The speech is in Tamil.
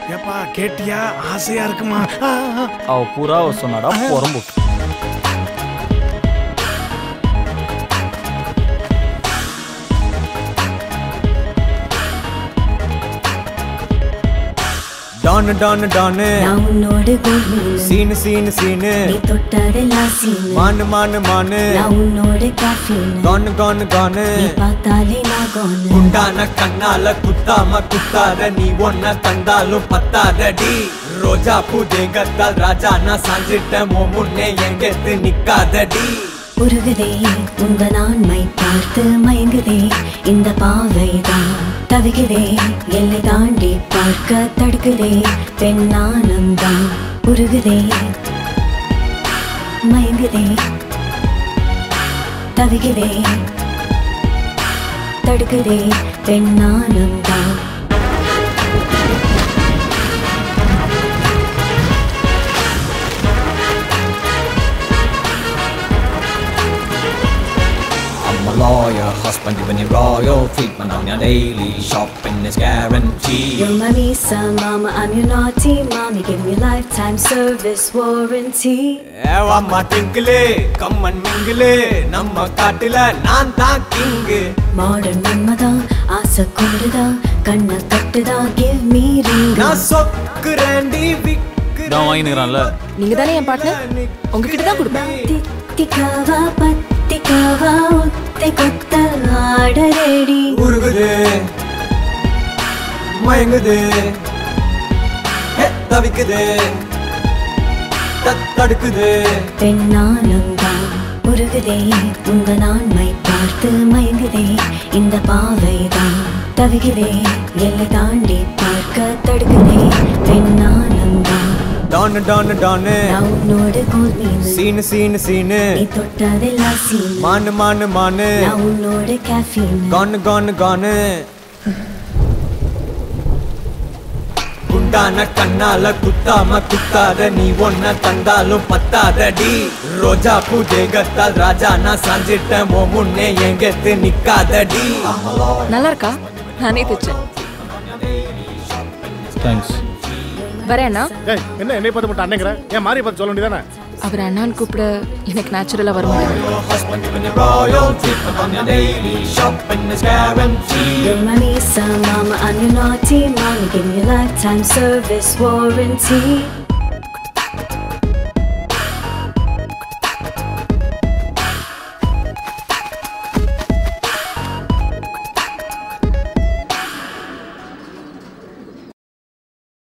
ஏப்பா கேட்டியா ஆசையா இருக்குமா ஆ, ஆ. அவ பூரா சொன்னாடா புறம்பு டானு டானு டானு நான் உன்னோடு கோல்மீனு சீனு சீனு சீனு நீ தொட்டதெல்லாம் சீனு மானு மானு மானு நான் உன்னோடு காஃபீனு கானு கானு கானு நீ பார்த்தாலே நான் கோனு குண்டான கண்ணால குத்தாம குத்தாத நீ ஒன்ன தந்தாலும் பத்தாதடி ரோஜா பூ தேங்கத்தால் ராஜா நான் சாஞ்சிட்டேன் உன் முன்னே எங்கெத்து நிக்காதடி உருகுதே உந்த நான்மை பார்த்து மயங்குதே இந்த பாவைதான் தவிக்குதே எல்லை தாண்டி பார்க்க தடுக்குதே பெண்ணானம்தான் உருகுதே மயங்குதே தவிக்குதே தடுக்குதே பெண்ணானம்தான் I'm a lawyer, husband giving you royal treatment on your daily shopping is guaranteed. You're my Misa, mama, I'm your naughty mommy. Give me lifetime service warranty. ஏவாம்மா டிங்கிளே கம்மன் மிங்கிளே நம்ம காட்டுல நான் தான் கிங்கு மாடர்ன் மன்மதான் ஆசை கொண்டுதா கண்ணை கட்டுதா கிவ் மீ ரிங் நான் சொக்குறேன்டி விக்குறேன் நான் வாங்கினுறான்ல நீங்க தானே என் பார்ட்னர் உங்ககிட்ட தான் கொடுப்பேன் தித்திக்காவா பத்திக்காவா ஒத்தை கொத்த ஆடரேடி உருகுது மயங்குது ஹே, தவிக்குது தத் தடுக்குது பெண்ணானம்தான் உருகுதே உங்க நான்மை பார்த்து மயங்குதே இந்த பாவைதான் தவிக்குதே எல்லை தாண்டி பார்க்க தடுக்குதே பெண்ணானம்தான் டானு டானு டானு நான் உன்னோடு கோல் மீது சீனு சீனு சீனு நீ தொட்டதெல்லாம் சீனு மானு மானு மானு நான் உன்னோட caffeine. கானு கானு கானு குண்டான கண்ணால குத்தாம குத்தாத நீ ஒன்ன தந்தாலும் பத்தாதடி ரோஜா பூ தேகத்தால் ராஜா நான் சாஞ்சிட்டேன் உன் முன்னே எங்கெத்து நிக்காதடி நல்லா இருக்கா நானே தைச்சேன் தேங்க்ஸ் வரேண்ணா ஏய் என்ன என்னை பார்த்து மட்டும் அன்னைங்கிற ஏன் மாறி பார்த்து சொல்ல வேண்டியதானே அவர் அண்ணான்னு கூப்பிட எனக்கு நேச்சுரலா வர மாட்டேங்குது Your husband giving you royal treatment on your daily shopping is guaranteed. You're my Lisa, mama, I'm your naughty mommy. Give me lifetime service warranty.